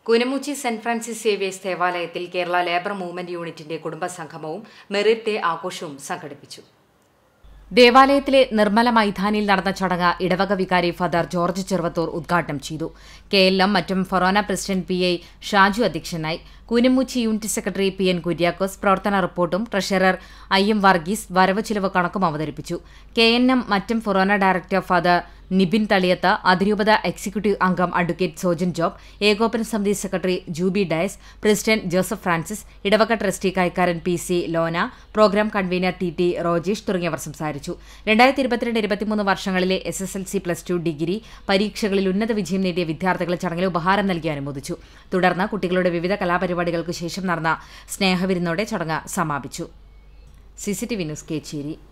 കുനമുച്ചി saint Francis Xavier's ദേവാലയത്തിൽ Kerala labour movement യൂണിറ്റിന്റെ കുടുംബസംഗമവും merit day ആഘോഷവും സംഘടിപ്പിച്ചു ദേവാലയത്തിലെ നിർമ്മല മൈതാനിയിൽ നടന്ന ചടങ്ങ് ഇടവക വികാരി ഫാദർ ജോർജ് ചെറുവത്തൂർ ഉദ്ഘാടനം ചെയ്തു കെ എൽ എം മറ്റും ഫൊറോന പ്രസിഡന്റ് പി ഐ ഷാജു അധ്യക്ഷനായി കൂനമുച്ചി unit secretary P N Kuriakose പ്രവർത്തന റിപ്പോർട്ടും ട്രഷറർ ഐ എം വർഗീസ് വരവ് ചിലവ് കണക്കും അവതരിപ്പിച്ചു കെ എൻ എം മറ്റും ഫൊറോന ഡയറക്ടർ ഫാദർ നിബിൻ തളിയത്ത് അതിരൂപത എക്സിക്യൂട്ടീവ് അംഗം അഡ്വക്കേറ്റ് സോജൻ ജോബ് ഏകോപന സമിതി secretary Jubi Dias president Joseph Francis ഇടവക ട്രസ്റ്റി കൈക്കാരൻ P C Lona programme convener T T Rojesh തുടങ്ങിയവർ സംസാരിച്ചു രണ്ടായിരത്തി ഇരുപത്തിരണ്ട് ഇരുപത്തിമൂന്ന് വർഷങ്ങളിലെ S S L C plus two degree പരീക്ഷകളിൽ ഉന്നത വിജയം നേടിയ വിദ്യാർത്ഥികളെ ചടങ്ങിൽ ഉപഹാരം നൽകി അനുമോദിച്ചു തുടർന്ന് കുട്ടികളുടെ വിവിധ കലാപരിപാടികൾക്ക് ശേഷം നടന്ന സ്നേഹവിരുന്നോടെ ചടങ്ങ് സമാപിച്ചു സിസിടിവി ന്യൂസ് കേച്ചേരി